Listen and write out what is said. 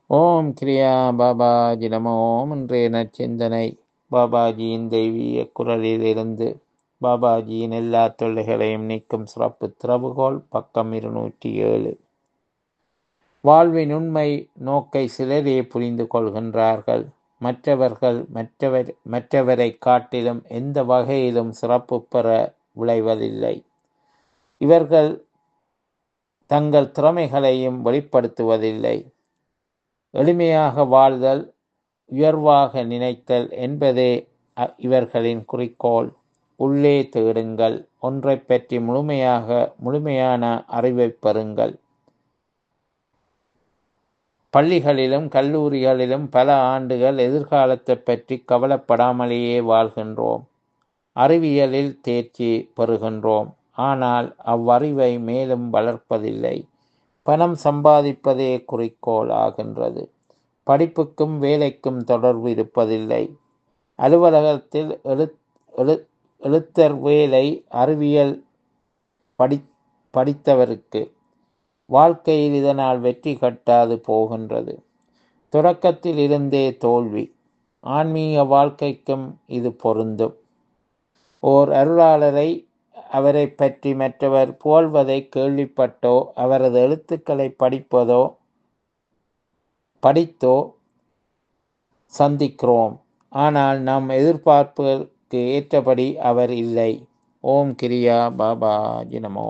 ஓம் கிரியா பாபாஜி நம ஓம் இன்றைய நற்சிந்தனை பாபாஜியின் தெய்வீக குரலிலிருந்து பாபாஜியின் எல்லா தொல்லைகளையும் நீக்கும் சிறப்பு திறவுகோல் பக்கம் இருநூற்றி ஏழு வாழ்வின் உண்மை நோக்கை சிலரே புரிந்து கொள்கின்றார்கள் மற்றவர்கள் மற்றவர் மற்றவரை காட்டிலும் எந்த வகையிலும் சிறப்பு பெற விளைவதில்லை இவர்கள் தங்கள் திறமைகளையும் வெளிப்படுத்துவதில்லை எளிமையாக வாழ்தல் உயர்வாக நினைத்தல் என்பதே அ- இவர்களின் குறிக்கோள் உள்ளே தேடுங்கள் ஒன்றை பற்றி முழுமையாக முழுமையான அறிவை பெறுங்கள் பள்ளிகளிலும் கல்லூரிகளிலும் பல ஆண்டுகள் எதிர்காலத்தை பற்றி கவலைப்படாமலேயே வாழ்கின்றோம் அறிவியலில் தேர்ச்சி பெறுகின்றோம் ஆனால் அவ்வறிவை மேலும் வளர்ப்பதில்லை பணம் சம்பாதிப்பதே குறிக்கோள் ஆகின்றது படிப்புக்கும் வேலைக்கும் தொடர்பு இருப்பதில்லை அலுவலகத்தில் எழு எழு எழுத்தர் வேலை அறிவியல் படி படித்தவருக்கு வாழ்க்கையில் இதனால் வெற்றி கட்டாது போகின்றது தொடக்கத்தில் இருந்தே தோல்வி ஆன்மீக வாழ்க்கைக்கும் இது பொருந்தும் ஓர் அருளாளரை அவரை பற்றி மற்றவர் புகழ்வதை கேள்விப்பட்டோ அவரது எழுத்துக்களை படிப்பதோ படித்தோ சந்திக்கிறோம் ஆனால் நம் எதிர்பார்ப்புக்கு ஏற்றபடி அவர் இல்லை ஓம் கிரியா பாபா ஜினமோ